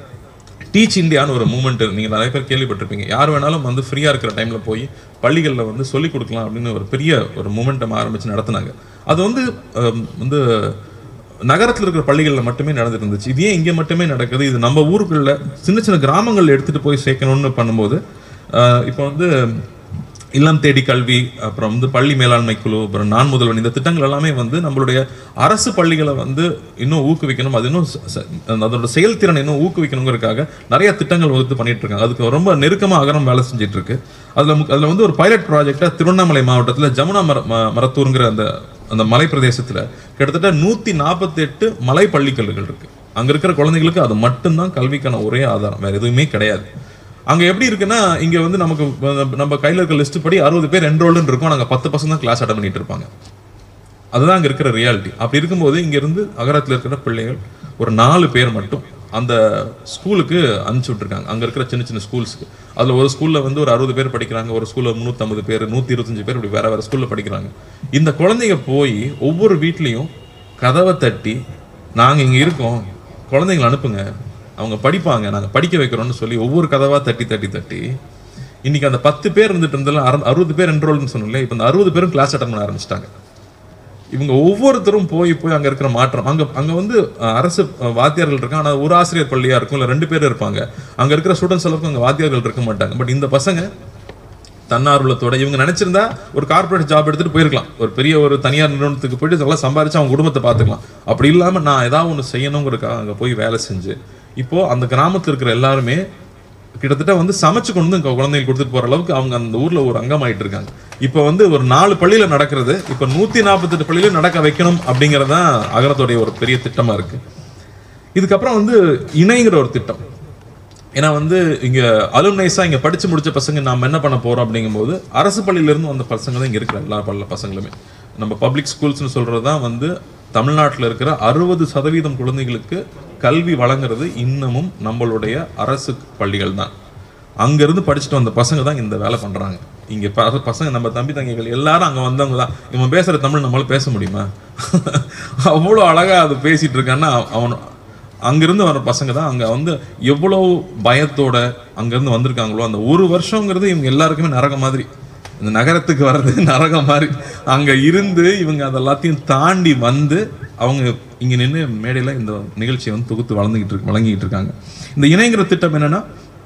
டீச் இந்தியான்னு ஒரு மூமெண்ட் நீங்க நிறைய பேர் கேள்விப்பட்டிருப்பீங்க யார் வேணாலும் வந்து ஃப்ரீயா இருக்கிற டைம்ல போய் பள்ளிகளில் வந்து சொல்லிக் கொடுக்கலாம் அப்படின்னு ஒரு பெரிய ஒரு மூமெண்டம் ஆரம்பிச்சு நடத்துனாங்க அது வந்து அஹ், வந்து நகரத்தில் இருக்கிற பள்ளிகளில் மட்டுமே நடந்துட்டு இருந்துச்சு இது ஏன் இங்கே மட்டுமே நடக்குது இது நம்ம ஊருக்குள்ள சின்ன சின்ன கிராமங்கள்ல எடுத்துட்டு போய் சேர்க்கணும்னு பண்ணும்போது அஹ், இப்போ வந்து இல்லம் தேடி கல்வி அப்புறம் வந்து பள்ளி மேலாண்மை குழு அப்புறம் நான் முதல்வன் இந்த திட்டங்கள் எல்லாமே வந்து நம்மளுடைய அரசு பள்ளிகளை வந்து இன்னும் ஊக்குவிக்கணும் அது இன்னும் ச- ச- அதோட செயல்திறனை இன்னும் ஊக்குவிக்கணுங்கிறதுக்காக நிறைய திட்டங்கள் வகுத்து பண்ணிட்டு இருக்காங்க அதுக்கு ரொம்ப நெருக்கமா அகரம் வேலை செஞ்சுட்டு இருக்கு அதுல முக்- அதுல வந்து ஒரு பைலட் ப்ராஜெக்டா திருவண்ணாமலை மாவட்டத்துல ஜமுனா மர ம- மரத்தூருங்கிற அந்த அந்த மலை பிரதேசத்துல கிட்டத்தட்ட நூத்தி நாற்பத்தி எட்டு மலை பள்ளிக்கல்லுகள் இருக்கு அங்க இருக்கிற குழந்தைகளுக்கு அது மட்டும்தான் கல்விக்கான ஒரே ஆதாரம் வேற எதுவுமே கிடையாது அங்க எப்படி இருக்குன்னா இங்க வந்து நமக்கு அஹ், நம்ம கையில இருக்க லிஸ்ட் படி அறுபது பேர் என்ரோல்டுன்னு இருக்கும் நாங்க பத்து பசங்க தான் கிளாஸ் அட்டன் பண்ணிட்டு இருப்பாங்க அதுதான் அங்க இருக்கிற ரியாலிட்டி அப்படி இருக்கும்போது இங்க இருந்து அகரத்துல இருக்கிற பிள்ளைகள் ஒரு நாலு பேர் மட்டும் அந்த ஸ்கூலுக்கு அனுப்பிச்சு விட்டுருக்காங்க அங்க இருக்கிற சின்ன சின்ன ஸ்கூல்ஸ்க்கு அதுல ஒரு ஸ்கூல்ல வந்து ஒரு அறுபது பேர் படிக்கிறாங்க ஒரு ஸ்கூல்ல முந்நூற்றம்பது பேர் நூத்தி இருபத்தஞ்சு பேர் இப்படி வேற வேற ஸ்கூல்ல படிக்கிறாங்க இந்த குழந்தைங்க போய் ஒவ்வொரு வீட்லயும் கதவை தட்டி நாங்க இங்க இருக்கோம் குழந்தைங்களை அனுப்புங்க அவங்க படிப்பாங்க நாங்க படிக்க வைக்கிறோம்னு சொல்லி ஒவ்வொரு கதவா தட்டி தட்டி தட்டி இன்னைக்கு அந்த பத்து பேர் இருந்துட்டு இருந்தாலும் அறு- அறுபது பேர் என்ரோல்னு சொன்னோம்ல இப்போ இந்த அறுபது பேரும் கிளாஸ் அட்டன் பண்ண ஆரம்பிச்சிட்டாங்க இவங்க ஒவ்வொருத்தரும் போய் போய் அங்க இருக்கிற மாற்றம் அங்க அங்க வந்து அஹ், அரசு அஹ், வாத்தியார்கள் இருக்காங்க ஆனா ஒரு ஆசிரியர் பள்ளியா இருக்கும் இல்ல ரெண்டு பேர் இருப்பாங்க அங்க இருக்கிற ஸ்டூடெண்ட்ஸ் அளவுக்கு அங்க வாத்தியார்கள் இருக்க மாட்டாங்க பட் இந்த பசங்க தன்னார்வலத்தோட இவங்க நினைச்சிருந்தா ஒரு கார்ப்பரேட் ஜாப் எடுத்துட்டு போயிருக்கலாம் ஒரு பெரிய ஒரு தனியார் நிறுவனத்துக்கு போயிட்டு நல்லா சம்பாரிச்சு அவங்க குடும்பத்தை பார்த்துக்கலாம் அப்படி இல்லாம நான் ஏதாவது ஒன்று செய்யணுங்கிறதுக்காக அங்க போய் வேலை செஞ்சு இப்போ அந்த கிராமத்துல இருக்கிற எல்லாருமே கிட்டத்தட்ட வந்து சமைச்சு கொண்டு வந்து இங்க குழந்தைங்களுக்கு கொடுத்துட்டு போற அளவுக்கு அவங்க அந்த ஊர்ல ஒரு அங்கமாயிட்டு இருக்காங்க இப்போ வந்து ஒரு நாலு பள்ளியில நடக்கிறது இப்போ நூத்தி நாற்பத்தெட்டு பள்ளியில நடக்க வைக்கணும் அப்படிங்கறது தான் அகரத்துடைய ஒரு பெரிய திட்டமா இருக்கு இதுக்கப்புறம் வந்து இணைங்கிற ஒரு திட்டம் ஏன்னா வந்து இங்க அலுமினைஸா இங்க படிச்சு முடிச்ச பசங்க நாம என்ன பண்ண போறோம் அப்படிங்கும்போது அரசு பள்ளியில இருந்து வந்த பசங்க தான் இங்க இருக்கிற எல்லா பள்ள பசங்களுமே நம்ம பப்ளிக் ஸ்கூல்ஸ்னு சொல்றது தான் வந்து தமிழ்நாட்டில் இருக்கிற அறுபது சதவீதம் குழந்தைகளுக்கு கல்வி வழங்குறது இன்னமும் நம்மளுடைய அரசு பள்ளிகள் தான் அங்கிருந்து படிச்சுட்டு வந்த பசங்க தான் இந்த வேலை பண்றாங்க இங்க ப- பசங்க நம்ம தம்பி தங்கைகள் எல்லாரும் அங்க வந்தவங்க தான் இவன் பேசுற தமிழ் நம்மளால பேச முடியுமா அவ்வளோ அழகா அது பேசிட்டு இருக்கான்னா அவன் அங்கிருந்து வர பசங்க தான் அங்க வந்து எவ்வளவு பயத்தோட அங்கிருந்து வந்திருக்காங்களோ அந்த ஒரு வருஷங்கிறது இவங்க எல்லாருக்குமே நரகம் மாதிரி இந்த நகரத்துக்கு வர்றது நரகம் மாதிரி அங்க இருந்து இவங்க அது எல்லாத்தையும் தாண்டி வந்து அவங்க இங்க நின்று மேடையில இந்த நிகழ்ச்சியை வந்து தொகுத்து வளர்ந்துகிட்டு இருக்கு வழங்கிட்டு இருக்காங்க இந்த இணைங்கிற திட்டம் என்னன்னா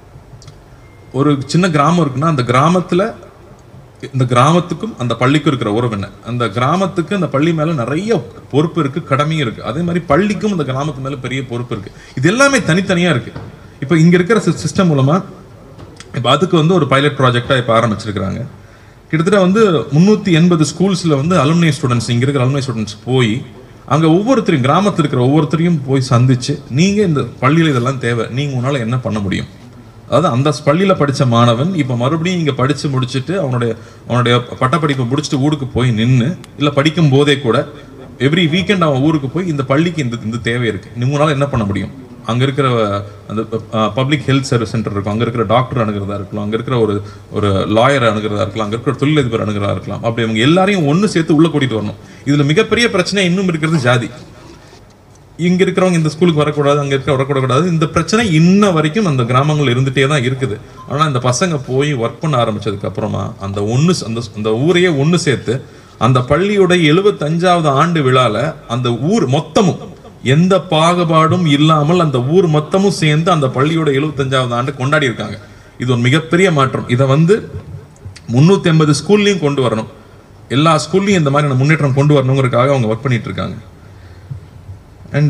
ஒரு சின்ன கிராமம் இருக்குன்னா அந்த கிராமத்துல இந்த கிராமத்துக்கும் அந்த பள்ளிக்கும் இருக்கிற உறவு என்ன அந்த கிராமத்துக்கு அந்த பள்ளி மேல நிறைய பொறுப்பு இருக்கு கடமையும் இருக்கு அதே மாதிரி பள்ளிக்கும் அந்த கிராமத்து மேல பெரிய பொறுப்பு இருக்கு இது எல்லாமே தனித்தனியா இருக்கு இப்போ இங்க இருக்கிற சிஸ்டம் மூலமா இப்போ அதுக்கு வந்து ஒரு பைலட் ப்ராஜெக்டா இப்போ ஆரம்பிச்சிருக்கிறாங்க கிட்டத்தட்ட வந்து முந்நூற்றி எண்பது ஸ்கூல்ஸில் வந்து அலுமினி ஸ்டூடெண்ட்ஸ் இங்கே இருக்கிற அலுமினி ஸ்டூடெண்ட்ஸ் போய் அங்கே ஒவ்வொருத்தரையும் கிராமத்தில் இருக்கிற ஒவ்வொருத்தரையும் போய் சந்திச்சு நீங்கள் இந்த பள்ளியில் இதெல்லாம் தேவை நீங்கள் உன்னால் என்ன பண்ண முடியும் அதாவது அந்த பள்ளியில் படித்த மாணவன் இப்போ மறுபடியும் இங்கே படித்து முடிச்சுட்டு அவனுடைய அவனுடைய பட்டப்படிப்பை முடிச்சுட்டு ஊருக்கு போய் நின்று இல்லை படிக்கும் போதே கூட எவ்ரி வீக்கெண்ட் அவன் ஊருக்கு போய் இந்த பள்ளிக்கு இந்த இந்த தேவை இருக்குது உங்களால் என்ன பண்ண முடியும் அங்கே இருக்கிற அந்த பப்ளிக் ஹெல்த் சர்வீஸ் சென்டர் இருக்கும் அங்கே இருக்கிற டாக்டர் அணுகிறதா இருக்கலாம் அங்கே இருக்கிற ஒரு ஒரு லாயர் அணுகிறதா இருக்கலாம் அங்கே இருக்கிற தொழிலதிபர் அணுகிறதா இருக்கலாம் அப்படி அவங்க எல்லாரையும் ஒன்று சேர்த்து உள்ளே கூட்டிகிட்டு வரணும் இதில் மிகப்பெரிய பிரச்சனை இன்னும் இருக்கிறது ஜாதி இங்க இருக்கிறவங்க இந்த ஸ்கூலுக்கு வரக்கூடாது அங்க இருக்க வரக்கூடாது இந்த பிரச்சனை இன்ன வரைக்கும் அந்த கிராமங்கள் இருந்துட்டே தான் இருக்குது ஆனா இந்த பசங்க போய் ஒர்க் பண்ண ஆரம்பிச்சதுக்கு அப்புறமா அந்த ஒண்ணு அந்த அந்த ஊரையே ஒண்ணு சேர்த்து அந்த பள்ளியோட எழுபத்தஞ்சாவது ஆண்டு விழால அந்த ஊர் மொத்தமும் எந்த பாகுபாடும் இல்லாமல் அந்த ஊர் மொத்தமும் சேர்ந்து அந்த பள்ளியோட எழுபத்தஞ்சாவது ஆண்டு கொண்டாடி இருக்காங்க இது ஒரு மிகப்பெரிய மாற்றம் இதை வந்து முன்னூத்தி ஐம்பது ஸ்கூல்லையும் கொண்டு வரணும் எல்லா ஸ்கூல்லையும் இந்த மாதிரியான முன்னேற்றம் கொண்டு வரணுங்கிறதுக்காக அவங்க ஒர்க் பண்ணிட்டு இருக்காங்க அண்ட்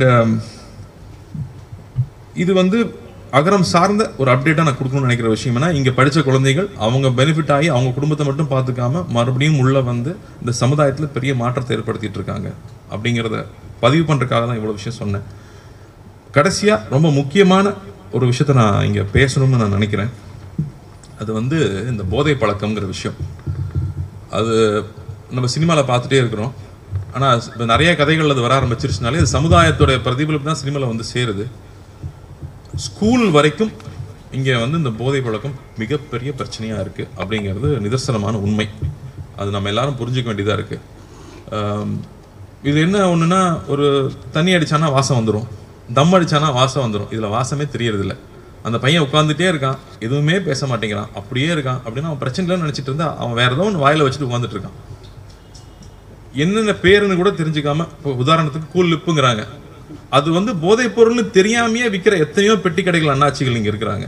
இது வந்து அகரம் சார்ந்த ஒரு அப்டேட்டாக நான் கொடுக்கணும்னு நினைக்கிற விஷயம் என்ன இங்கே படித்த குழந்தைகள் அவங்க பெனிஃபிட் ஆகி அவங்க குடும்பத்தை மட்டும் பார்த்துக்காம மறுபடியும் உள்ள வந்து இந்த சமுதாயத்தில் பெரிய மாற்றத்தை ஏற்படுத்திட்டு இருக்காங்க அப்படிங்கிறத பதிவு பண்ணுறதுக்காக தான் இவ்வளோ விஷயம் சொன்னேன் கடைசியாக ரொம்ப முக்கியமான ஒரு விஷயத்த நான் இங்கே பேசணும்னு நான் நினைக்கிறேன் அது வந்து இந்த போதை பழக்கம்ங்கிற விஷயம் அது நம்ம சினிமாவில் பார்த்துட்டே இருக்கிறோம் ஆனால் இப்போ நிறைய கதைகள் அது வர ஆரம்பிச்சிருச்சுனாலே இது சமுதாயத்தோடைய பிரதிபலிப்பு தான் சினிமாவில் வந்து சேருது ஸ்கூல் வரைக்கும் இங்கே வந்து இந்த போதை பழக்கம் மிகப்பெரிய பிரச்சனையாக இருக்குது அப்படிங்கிறது நிதர்சனமான உண்மை அது நம்ம எல்லாரும் புரிஞ்சுக்க வேண்டியதாக இருக்குது இது என்ன ஒன்றுனா ஒரு தண்ணி அடிச்சானா வாசம் வந்துடும் தம் அடிச்சானா வாசம் வந்துடும் இதில் வாசமே தெரியறதில்ல அந்த பையன் உட்காந்துட்டே இருக்கான் எதுவுமே பேச மாட்டேங்கிறான் அப்படியே இருக்கான் அப்படின்னா அவன் பிரச்சனை இல்லைன்னு நினச்சிட்டு இருந்தா அவன் வேற ஏதோ ஒன்று வாயில வச்சுட்டு உட்காந்துட்டு இருக்கான் என்னென்ன பேருன்னு கூட தெரிஞ்சுக்காம இப்போ உதாரணத்துக்கு கூல் லிப்புங்கிறாங்க அது வந்து போதைப் பொருள்னு தெரியாமையே விற்கிற எத்தனையோ பெட்டி கடைகள் அண்ணாச்சிகள் இங்க இருக்கிறாங்க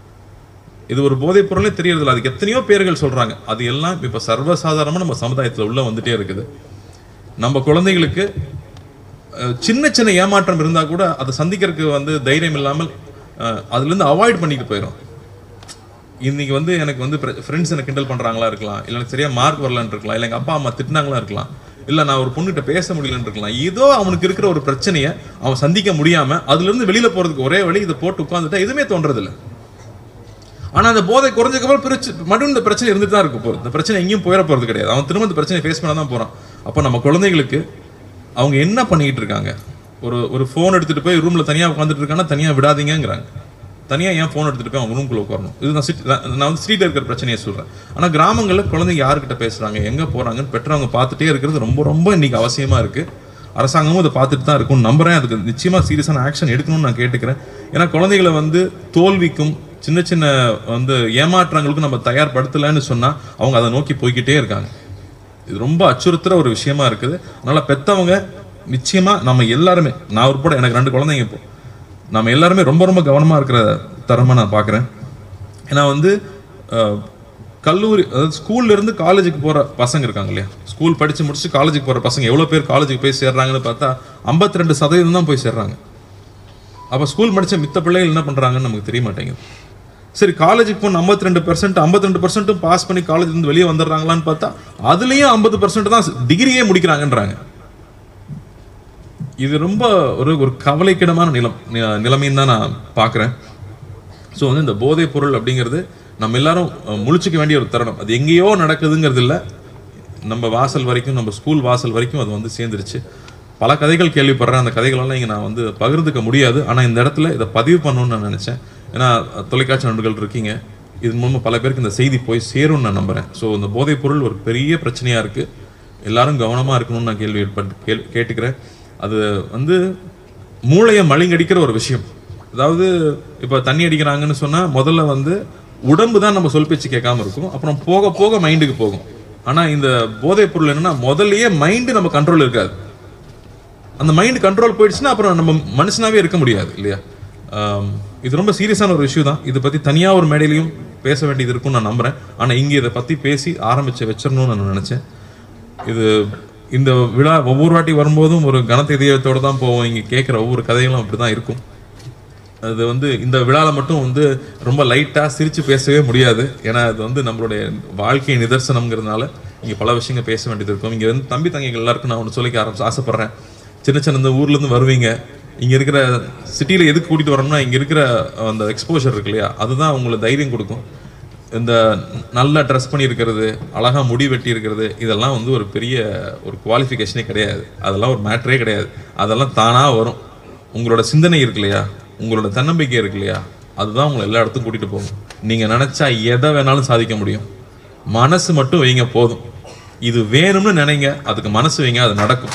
இது ஒரு போதைப் பொருளே தெரியறதில்ல அதுக்கு எத்தனையோ பேர்கள் சொல்றாங்க அது எல்லாம் இப்ப சர்வசாதாரணமா நம்ம சமுதாயத்துல உள்ள வந்துட்டே இருக்குது நம்ம குழந்தைகளுக்கு அஹ், சின்ன சின்ன ஏமாற்றம் இருந்தா கூட அதை சந்திக்கிறதுக்கு வந்து தைரியம் இல்லாமல் அஹ், அதுல இருந்து அவாய்ட் பண்ணிட்டு போயிடும் இன்னைக்கு வந்து எனக்கு வந்து ஃப்ரெண்ட்ஸ் எனக்கு கிண்டல் பண்றாங்களா இருக்கலாம் இல்லை எனக்கு சரியா மார்க் வரலன்னு இருக்கலாம் இல்லை எங்க அப்பா அம்மா திட்டினாங்களா இருக்கலாம் இல்ல நான் ஒரு பொண்ணுகிட்ட பேச முடியலன்னு இருக்கலாம் ஏதோ அவனுக்கு இருக்கிற ஒரு பிரச்சனையை அவன் சந்திக்க முடியாம அதுல இருந்து வெளியில போறதுக்கு ஒரே வழி இதை போட்டு உட்காந்துட்டா எதுவுமே தோன்றது இல்ல ஆனா அந்த போதை குறைஞ்சக்கப்புறம் பிரிச்சு மறுபடியும் இந்த பிரச்சனை இருந்துட்டு தான் இருக்கு போகுது இந்த பிரச்சனை எங்கேயும் போயிட போறது கிடையாது அவன் திரும்ப இந்த பிரச்சனையை ஃபேஸ் பண்ண தான் போறான் அப்போ நம்ம குழந்தைகளுக்கு அவங்க என்ன பண்ணிக்கிட்டு இருக்காங்க ஒரு ஒரு ஃபோன் எடுத்துட்டு போய் ரூம்ல தனியா உட்காந்துட்டு இருக்காங்கன்னா தனியா விடாதீங்கங்கிறாங்க தனியா ஏன் ஃபோன் எடுத்துட்டு போய் அவங்க ரூம்குள்ள உட்காரணும் இது நான் சிட்டி நான் வந்து ஸ்ட்ரீட்ல இருக்கிற பிரச்சனையை சொல்றேன் ஆனா கிராமங்கள்ல குழந்தைங்க யாருக்கிட்ட பேசுறாங்க எங்க போறாங்கன்னு பெற்றவங்க பார்த்துட்டே இருக்கிறது ரொம்ப ரொம்ப இன்னைக்கு அவசியமா இருக்கு அரசாங்கமும் இதை பார்த்துட்டு தான் இருக்கும் நம்புறேன் அதுக்கு நிச்சயமா சீரியஸான ஆக்ஷன் எடுக்கணும்னு நான் கேட்டுக்கிறேன் ஏன்னா குழந்தைகளை வந்து தோல்விக்கும் சின்ன சின்ன வந்து ஏமாற்றங்களுக்கும் நம்ம தயார்படுத்தலைன்னு சொன்னா அவங்க அதை நோக்கி போய்க்கிட்டே இருக்காங்க இது ரொம்ப அச்சுறுத்துற ஒரு விஷயமா இருக்குது அதனால பெத்தவங்க நிச்சயமா நம்ம எல்லாருமே நான் உட்பட எனக்கு ரெண்டு குழந்தைங்க இப்போ நம்ம எல்லாருமே ரொம்ப ரொம்ப கவனமா இருக்கிற தரமா நான் பார்க்குறேன் ஏன்னா வந்து அஹ், கல்லூரி அதாவது ஸ்கூல்ல இருந்து காலேஜுக்கு போற பசங்க இருக்காங்க இல்லையா ஸ்கூல் படிச்சு முடிச்சு காலேஜுக்கு போற பசங்க எவ்வளவு பேர் காலேஜுக்கு போய் சேர்றாங்கன்னு பார்த்தா 52% ரெண்டு சதவீதம் தான் போய் சேர்றாங்க அப்ப ஸ்கூல் படிச்ச மித்த பிள்ளைகள் என்ன பண்றாங்கன்னு நமக்கு தெரிய மாட்டேங்குது சரி காலேஜுக்கு போன 52% ரெண்டு பர்சன்ட் ஐம்பத்தி ரெண்டு பர்சன்ட்டும் பாஸ் பண்ணி காலேஜ் இருந்து வெளியே வந்துடுறாங்களான்னு பார்த்தா அதுலயும் ஐம்பது பர்சன்ட் தான் டிகிரியே முடிக்கிறாங்கன்றாங்க இது ரொம்ப ஒரு ஒரு கவலைக்கிடமான நிலம் நி- நிலைமைன்னு தான் நான் பார்க்குறேன் ஸோ வந்து இந்த போதைப் பொருள் அப்படிங்கிறது நம்ம எல்லாரும் அஹ், முழிச்சுக்க வேண்டிய ஒரு தருணம் அது எங்கேயோ நடக்குதுங்கிறது இல்லை நம்ம வாசல் வரைக்கும் நம்ம ஸ்கூல் வாசல் வரைக்கும் அது வந்து சேர்ந்துருச்சு பல கதைகள் கேள்விப்படுறேன் அந்த கதைகளெல்லாம் இங்கே நான் வந்து பகிர்ந்துக்க முடியாது ஆனால் இந்த இடத்துல இதை பதிவு பண்ணணும்னு நான் நினச்சேன் ஏன்னா அஹ், தொலைக்காட்சி நண்பர்கள் இருக்கீங்க இது மூலமாக பல பேருக்கு இந்த செய்தி போய் சேரும்னு நான் நம்புறேன் ஸோ இந்த போதைப் பொருள் ஒரு பெரிய பிரச்சனையாக இருக்குது எல்லாரும் கவனமாக இருக்கணும்னு நான் கேள்வி ஏற்பட்டு கேள் கேட்டுக்கிறேன் அது வந்து மூளையை மழுங்கடிக்கிற ஒரு விஷயம் அதாவது இப்போ தண்ணி அடிக்கிறாங்கன்னு சொன்னா முதல்ல வந்து உடம்பு தான் நம்ம சொல் பேச்சு கேட்காம இருக்கும் அப்புறம் போக போக மைண்டுக்கு போகும் ஆனா இந்த போதைப் பொருள் என்னன்னா முதல்லயே மைண்டு நம்ம கண்ட்ரோல் இருக்காது அந்த மைண்ட் கண்ட்ரோல் போயிடுச்சுன்னா அப்புறம் நம்ம மனுஷனாவே இருக்க முடியாது இல்லையா ஆம், இது ரொம்ப சீரியஸான ஒரு இஷ்யூ தான் இதை பத்தி தனியா ஒரு மேடையிலையும் பேச வேண்டியது இருக்கும்னு நான் நம்புறேன் ஆனா இங்க இதை பத்தி பேசி ஆரம்பிச்சு வச்சிடணும்னு நான் நினைச்சேன் இது இந்த விழா ஒவ்வொரு வாட்டி வரும்போதும் ஒரு கனத்த இதயத்தோட தான் போவோம் இங்க கேட்குற ஒவ்வொரு கதைகளும் அப்படிதான் இருக்கும் அது வந்து இந்த விழாவில் மட்டும் வந்து ரொம்ப லைட்டாக சிரித்து பேசவே முடியாது ஏன்னா அது வந்து நம்மளுடைய வாழ்க்கை நிதர்சனம்ங்கிறதுனால இங்கே பல விஷயங்கள் பேச வேண்டியது இருக்கும் இங்கே வந்து தம்பி தங்கைகள் எல்லாருக்கும் நான் ஒன்று சொல்லிக்க ஆரம்பிச்சு ஆசைப்பட்றேன் சின்ன சின்ன இந்த ஊர்லேருந்து வருவீங்க இங்கே இருக்கிற சிட்டியில் எதுக்கு கூட்டிகிட்டு வரணும்னா இங்கே இருக்கிற அந்த எக்ஸ்போஷர் இருக்கு இல்லையா அதுதான் உங்களுக்கு தைரியம் கொடுக்கும் இந்த நல்லா ட்ரெஸ் பண்ணியிருக்கிறது அழகாக முடி வெட்டி இருக்கிறது இதெல்லாம் வந்து ஒரு பெரிய ஒரு குவாலிஃபிகேஷனே கிடையாது அதெல்லாம் ஒரு மேட்ரே கிடையாது அதெல்லாம் தானாக வரும் உங்களோட சிந்தனை இருக்கு இல்லையா உங்களோட தன்னம்பிக்கை இருக்கு இல்லையா அதுதான் உங்களை எல்லா இடத்துக்கும் கூட்டிகிட்டு போகும் நீங்கள் நினச்சா எதை வேணாலும் சாதிக்க முடியும் மனசு மட்டும் வைங்க போதும் இது வேணும்னு நினைங்க அதுக்கு மனசு வைங்க அது நடக்கும்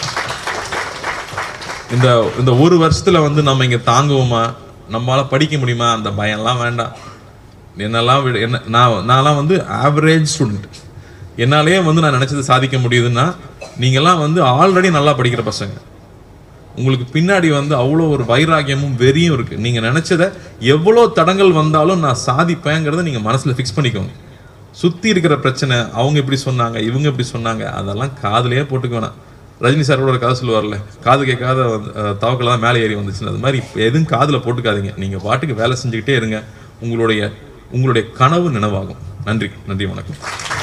இந்த இந்த ஒரு வருஷத்துல வந்து நம்ம இங்க தாங்குவோமா நம்மளால படிக்க முடியுமா அந்த பயம்லாம் வேண்டாம் என்னெல்லாம் விட என்ன நான் நான்லாம் வந்து ஆவரேஜ் ஸ்டூடெண்ட் என்னாலேயே வந்து நான் நினைச்சது சாதிக்க முடியுதுன்னா நீங்கெல்லாம் வந்து ஆல்ரெடி நல்லா படிக்கிற பசங்க உங்களுக்கு பின்னாடி வந்து அவ்வளோ ஒரு வைராகியமும் வெறியும் இருக்கு நீங்க நினைச்சத எவ்வளோ தடங்கள் வந்தாலும் நான் சாதிப்பேங்கிறத நீங்க மனசுல ஃபிக்ஸ் பண்ணிக்கோங்க சுத்தி இருக்கிற பிரச்சனை அவங்க இப்படி சொன்னாங்க இவங்க இப்படி சொன்னாங்க அதெல்லாம் காதுலயே போட்டுக்க வேணாம் ரஜினி சார் கூட ஒரு கதை சொல்லுவார்ல காது கேட்காத தவக்கல தான் மேலே ஏறி வந்துச்சுன்னு அது மாதிரி எதுவும் காதுல போட்டுக்காதீங்க நீங்க பாட்டுக்கு வேலை செஞ்சுக்கிட்டே இருங்க உங்களுடைய உங்களுடைய கனவு நினைவாகும் நன்றி நன்றி வணக்கம்